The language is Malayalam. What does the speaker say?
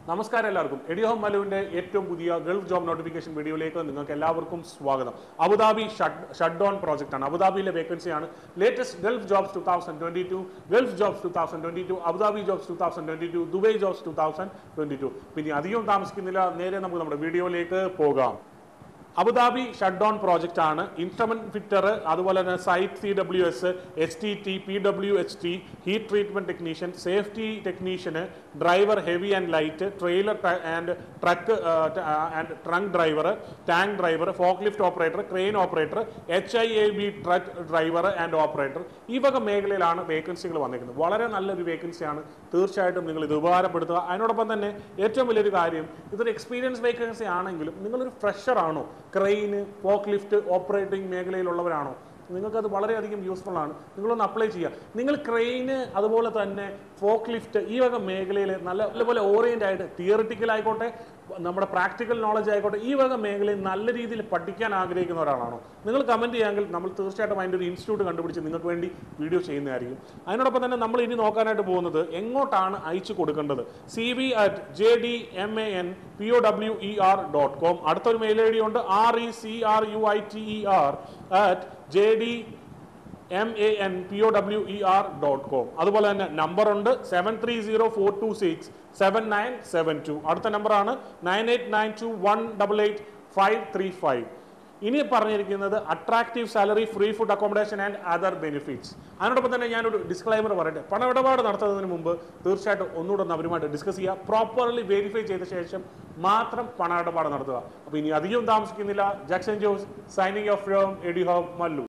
നമസ്കാരം എല്ലാവർക്കും എഡിയോഹം മലുവിന്റെ ഏറ്റവും പുതിയ ഗൾഫ് ജോബ് നോട്ടിഫിക്കേഷൻ വീഡിയോയിലേക്ക് നിങ്ങൾക്ക് എല്ലാവർക്കും സ്വാഗതം അബുദാബി ഷട്ട് ഡൗൺ പ്രോജക്റ്റ് ആണ് അബുദാബിയിലെ വേക്കൻസിയാണ് latest Gulf jobs two thousand twenty two Gulf jobs two thousand twenty two Abu Dhabi jobs two thousand twenty two Dubai jobs two thousand twenty two പിന്നെ അധികം താമസിക്കുന്നില്ല നേരെ നമുക്ക് നമ്മുടെ വീഡിയോയിലേക്ക് പോകാം അബുദാബി ഷട്ട് ഡൗൺ പ്രോജക്റ്റ് ആണ് ഇൻസ്ട്രുമെന്റ് ഫിറ്റർ അതുപോലെ തന്നെ site C W S H T T P W H T heat treatment technician safety technician driver heavy and light trailer and truck and trunk driver tank driver fork lift operator crane operator H I A B truck driver and operator ഈ വക മേഖലയിലാണ് വേക്കൻസികൾ വന്നിരിക്കുന്നത് വളരെ നല്ലൊരു വേക്കൻസിയാണ് തീർച്ചയായിട്ടും നിങ്ങൾ ഇത് ഉപകാരപ്പെടുത്തുക അതിനോടൊപ്പം തന്നെ ഏറ്റവും വലിയൊരു കാര്യം ഇതൊരു എക്സ്പീരിയൻസ് വേക്കൻസി ആണെങ്കിലും നിങ്ങളൊരു ഫ്രഷർ ആണോ ക്രെയിന് ഫോക്ക് ലിഫ്റ്റ് ഓപ്പറേറ്റിംഗ് മേഖലയിലുള്ളവരാണോ നിങ്ങൾക്കത് വളരെയധികം യൂസ്ഫുൾ ആണ് നിങ്ങളൊന്ന് അപ്ലൈ ചെയ്യുക നിങ്ങൾ ക്രെയിന് അതുപോലെ തന്നെ ഫോക്ക് ലിഫ്റ്റ് ഈ വക മേഖലയിൽ നല്ല നല്ലപോലെ ഓറിയൻ്റ് ആയിട്ട് തിയറിറ്റിക്കൽ ആയിക്കോട്ടെ നമ്മുടെ പ്രാക്ടിക്കൽ നോളജ് ആയിക്കോട്ടെ ഈ വക മേഖലയിൽ നല്ല രീതിയിൽ പഠിക്കാൻ ആഗ്രഹിക്കുന്ന ഒരാളാണോ നിങ്ങൾ കമൻറ്റ് ചെയ്യാമെങ്കിൽ നമ്മൾ തീർച്ചയായിട്ടും അതിൻ്റെ ഒരു ഇൻസ്റ്റിറ്റ്യൂട്ട് കണ്ടുപിടിച്ച് നിങ്ങൾക്ക് വേണ്ടി വീഡിയോ ചെയ്യുന്നതായിരിക്കും അതിനോടൊപ്പം തന്നെ നമ്മൾ ഇനി നോക്കാനായിട്ട് പോകുന്നത് എങ്ങോട്ടാണ് അയച്ചു കൊടുക്കേണ്ടത് C B at J D M A N P O W E R dot com അടുത്തൊരു മെയിൽ ഐ ഡി ഉണ്ട് R E C R U I T E R at J D M A N P O W E R dot com അതുപോലെ തന്നെ നമ്പർ ഉണ്ട് seven three zero four two six seven nine seven two അടുത്ത നമ്പറാണ് nine eight nine two one double eight five three five ഇനി പറഞ്ഞിരിക്കുന്നത് attractive salary free food accommodation and other benefits അതിനോടൊപ്പം തന്നെ ഞാനൊരു ഡിസ്ക്ലൈമർ പറയട്ടെ പണമിടപാട് നടത്തുന്നതിന് മുമ്പ് തീർച്ചയായിട്ടും ഒന്നുകൂടെ ഒന്ന് അവരുമായിട്ട് ഡിസ്കസ് ചെയ്യുക പ്രോപ്പർലി വെരിഫൈ ചെയ്ത ശേഷം മാത്രം പണമിടപാട് നടത്തുക അപ്പോൾ ഇനി അധികം താമസിക്കുന്നില്ല Jackson Jose signing off from ED home Mallu